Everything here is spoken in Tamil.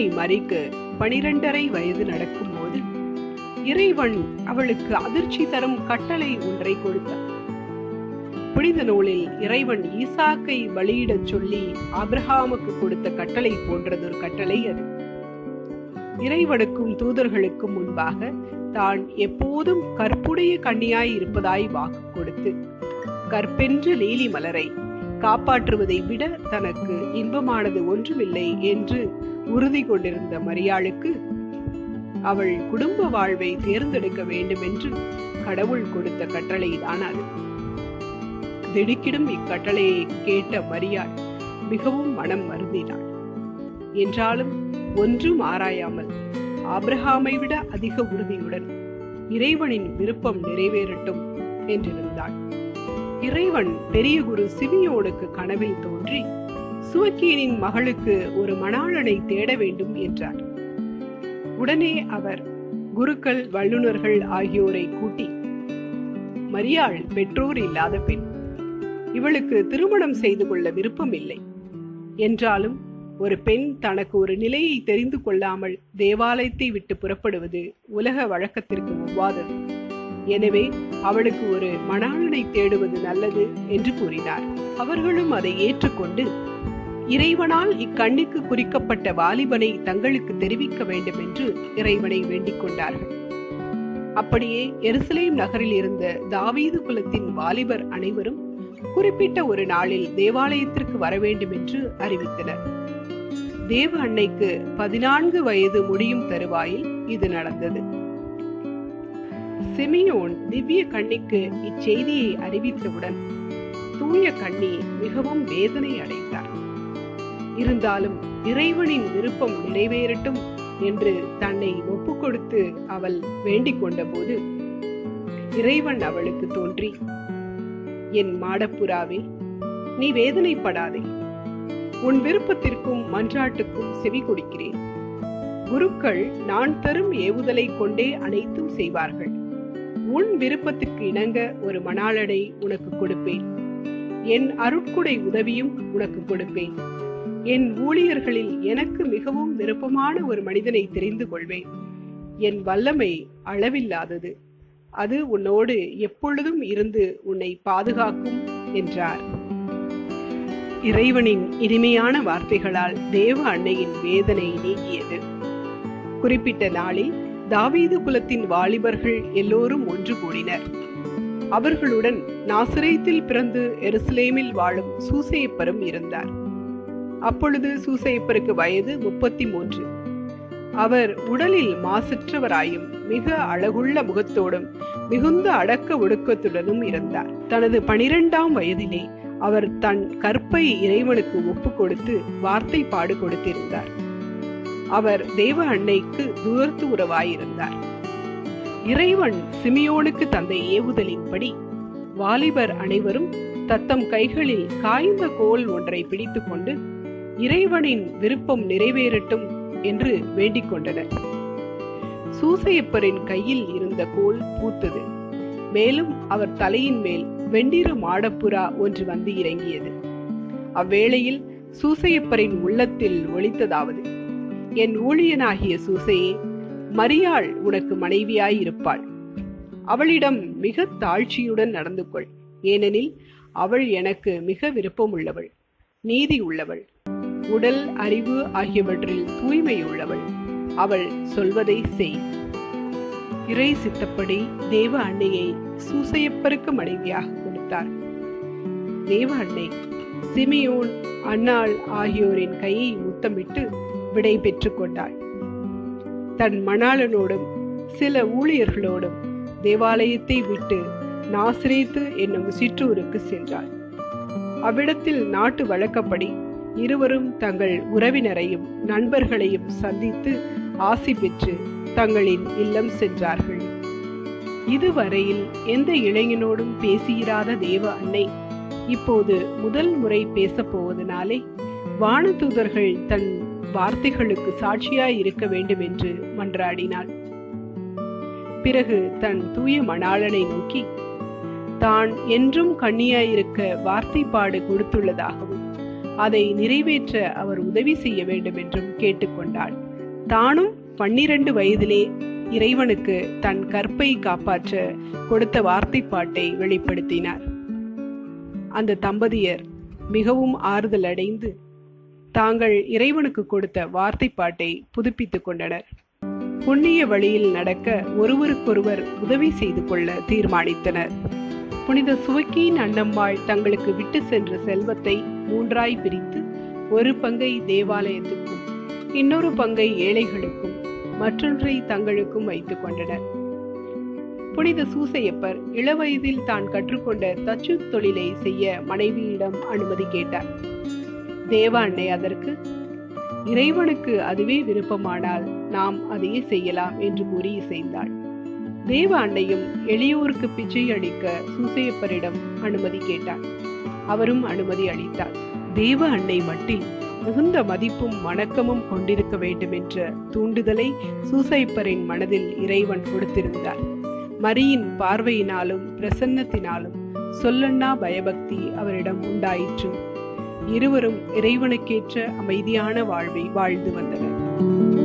மரிக்கு பனிரெண்டரை வயது நடக்கும்போது இறைவன் அவளுக்கு அதிர்ச்சி தரும் கட்டளை ஒன்றை கொடுத்தார் புனித நூலில் இறைவன் ஈசாக்கை பலியிடச் சொல்லி ஆபிரஹாமுக்கு கொடுத்த கட்டளை போன்றதொரு கட்டளை அது இறைவனுக்கும் தூதர்களுக்கும் முன்பாக தான் எப்போதும் கற்புடைய கண்ணியாய் இருப்பதாய் வாக்கு கொடுத்து கற்பென்ற லீலி மலரை காப்பாற்றுவதை விட தனக்கு இன்பமானது ஒன்றுமில்லை என்று உறுதி கொண்டிருந்த மரியாளுக்கு அவள் குடும்ப வாழ்வை தேர்ந்தெடுக்க வேண்டும் என்று கடவுள் கொடுத்த கட்டளைதான் அது திடுக்கிடும் இக்கட்டளையை கேட்ட மரியாள் மிகவும் மனம் வருந்தினாள் என்றாலும் ஒன்றும் ஆராயாமல் ஆபிரஹாமை விட அதிக உறுதியுடன் இறைவனின் விருப்பம் நிறைவேறட்டும் என்றிருந்தாள் இறைவன் பெரிய குரு சிமியோனுக்கு கனவில் தோன்றி சுவக்கீனின் மகளுக்கு ஒரு மணாளனை தேட வேண்டும் என்றார் உடனே அவர் குருக்கள் வல்லுநர்கள் ஆகியோரை கூட்டி மரியாள் பெற்றோர் இல்லாத பெண் இவளுக்கு திருமணம் செய்து கொள்ள விருப்பம் இல்லை என்றாலும் ஒரு பெண் தனக்கு ஒரு நிலையை தெரிந்து கொள்ளாமல் தேவாலயத்தை விட்டு புறப்படுவது உலக வழக்கத்திற்கு ஒவ்வாதது எனவே அவளுக்கு ஒரு மணாளனை தேடுவது நல்லது என்று கூறினார் அவர்களும் அதை ஏற்றுக்கொண்டு இறைவனால் இக்கண்ணுக்கு குறிக்கப்பட்ட வாலிபனை தங்களுக்கு தெரிவிக்க வேண்டும் என்று இறைவனை வேண்டிக் கொண்டார்கள் அப்படியே எருசலேம் நகரில் இருந்த தாவீது குலத்தின் வாலிபர் அனைவரும் குறிப்பிட்ட ஒரு நாளில் தேவாலயத்திற்கு வர வேண்டும் என்று அறிவித்தனர் தேவ அன்னைக்கு பதினான்கு வயது முடியும் தருவாயில் இது நடந்தது சிமியோன் திவ்ய கண்ணிக்கு இச்செய்தியை அறிவித்தவுடன் தூய கண்ணி மிகவும் வேதனை அடைந்தார் இருந்தாலும் இறைவனின் விருப்பம் நிறைவேறட்டும் என்று தன்னை ஒப்பு கொடுத்து அவள் வேண்டிக் கொண்டபோது இறைவன் அவளுக்கு தோன்றி என் மாடப்புறாவே நீ வேதனைப்படாதே உன் விருப்பத்திற்கும் மன்றாட்டுக்கும் செவி கொடுக்கிறேன் குருக்கள் நான் தரும் ஏவுதலை கொண்டே அனைத்தும் செய்வார்கள் உன் விருப்பத்திற்கு இணங்க ஒரு மணாளனை உனக்கு கொடுப்பேன் என் அருட்குடை உதவியும் உனக்கு கொடுப்பேன் என் ஊழியர்களில் எனக்கு மிகவும் விருப்பமான ஒரு மனிதனை தெரிந்து கொள்வேன் என் வல்லமை அளவில்லாதது அது உன்னோடு எப்பொழுதும் இருந்து உன்னை பாதுகாக்கும் என்றார் இறைவனின் இனிமையான வார்த்தைகளால் தேவ அன்னையின் வேதனை நீங்கியது குறிப்பிட்ட நாளில் தாவீது குலத்தின் வாலிபர்கள் எல்லோரும் ஒன்று கூடினர் அவர்களுடன் நாசிரேத்தில் பிறந்து எருசலேமில் வாழும் சூசையப்பரும் இருந்தார் அப்பொழுது சூசையப்பருக்கு வயது முப்பத்தி மூன்று அவர் உடலில் மாசற்றவராயும் மிக அழகுள்ள முகத்தோடும் மிகுந்த அடக்க ஒடுக்கத்துடனும் இருந்தார் தனது பனிரெண்டாம் வயதிலே அவர் தன் கற்பை இறைவனுக்கு ஒப்பு கொடுத்து வார்த்தை பாடு கொடுத்திருந்தார் அவர் தேவ அன்னைக்கு தூரத்து உறவாயிருந்தார் இறைவன் சிமியோனுக்கு தந்த ஏவுதலின்படி வாலிபர் அனைவரும் தத்தம் கைகளில் காய்ந்த கோல் ஒன்றை பிடித்துக்கொண்டு இறைவனின் விருப்பம் நிறைவேறட்டும் என்று வேண்டிக் கொண்டனர் சூசையப்பரின் கையில் இருந்த கோல் பூத்தது மேலும் அவர் தலையின் மேல் வெண்டிர மாடப்புறா ஒன்று வந்து இறங்கியது அவ்வேளையில் சூசையப்பரின் உள்ளத்தில் ஒளித்ததாவது என் ஊழியனாகிய சூசையே மரியாள் உனக்கு மனைவியாய் இருப்பாள் அவளிடம் மிக தாழ்ச்சியுடன் நடந்து கொள் ஏனெனில் அவள் எனக்கு மிக விருப்பமுள்ளவள் நீதி உள்ளவள் உடல் அறிவு ஆகியவற்றில் தூய்மை உள்ளவள் அவள் சொல்வதை செய் இறை சித்தப்படி தேவ அன்னையை சூசையப்பருக்கு மனைவியாக கொடுத்தார் தேவ அன்னை சிமியோன் அன்னாள் ஆகியோரின் கையை முத்தமிட்டு விடை பெற்றுக் கொண்டாள் தன் மணாளனோடும் சில ஊழியர்களோடும் தேவாலயத்தை விட்டு நாசிரேத்து என்னும் சிற்றூருக்கு சென்றாள் அவ்விடத்தில் நாட்டு வழக்கப்படி இருவரும் தங்கள் உறவினரையும் நண்பர்களையும் சந்தித்து ஆசி பெற்று தங்களின் இல்லம் சென்றார்கள் இதுவரையில் எந்த இளைஞனோடும் பேசியிராத தேவ அன்னை இப்போது முதல் முறை பேசப் போவதனாலே வானதூதர்கள் தன் வார்த்தைகளுக்கு சாட்சியாய் இருக்க வேண்டும் என்று மன்றாடினாள் பிறகு தன் தூய மணாளனை நோக்கி தான் என்றும் கண்ணியாயிருக்க வார்த்தைப்பாடு கொடுத்துள்ளதாகவும் அதை நிறைவேற்ற அவர் உதவி செய்ய வேண்டும் என்றும் கேட்டுக்கொண்டாள் தானும் பன்னிரண்டு வயதிலே இறைவனுக்கு தன் கற்பை காப்பாற்ற கொடுத்த வார்த்தைப்பாட்டை வெளிப்படுத்தினார் அந்த தம்பதியர் மிகவும் ஆறுதல் அடைந்து தாங்கள் இறைவனுக்கு கொடுத்த வார்த்தைப்பாட்டை புதுப்பித்துக் கொண்டனர் புண்ணிய வழியில் நடக்க ஒருவருக்கொருவர் உதவி செய்து கொள்ள தீர்மானித்தனர் புனித சுவக்கியின் அண்ணம்மாள் தங்களுக்கு விட்டு சென்ற செல்வத்தை மூன்றாய் பிரித்து ஒரு பங்கை தேவாலயத்துக்கும் இன்னொரு பங்கை ஏழைகளுக்கும் மற்றொன்றை தங்களுக்கும் வைத்துக் கொண்டனர் புனித சூசையப்பர் இளவயதில் தான் கற்றுக்கொண்ட தச்சு தொழிலை செய்ய மனைவியிடம் அனுமதி கேட்டார் தேவ அன்னை அதற்கு இறைவனுக்கு அதுவே விருப்பமானால் நாம் அதையே செய்யலாம் என்று கூறி இசைந்தாள் தேவ அன்னையும் எளியோருக்கு பிச்சை அளிக்க சூசையப்பரிடம் அனுமதி கேட்டார் அவரும் அனுமதி அளித்தார் தேவ அன்னை மட்டில் மிகுந்த மதிப்பும் வணக்கமும் கொண்டிருக்க வேண்டும் என்ற தூண்டுதலை சூசைப்பரின் மனதில் இறைவன் கொடுத்திருந்தார் மரியின் பார்வையினாலும் பிரசன்னத்தினாலும் சொல்லண்ணா பயபக்தி அவரிடம் உண்டாயிற்று இருவரும் இறைவனுக்கேற்ற அமைதியான வாழ்வை வாழ்ந்து வந்தனர்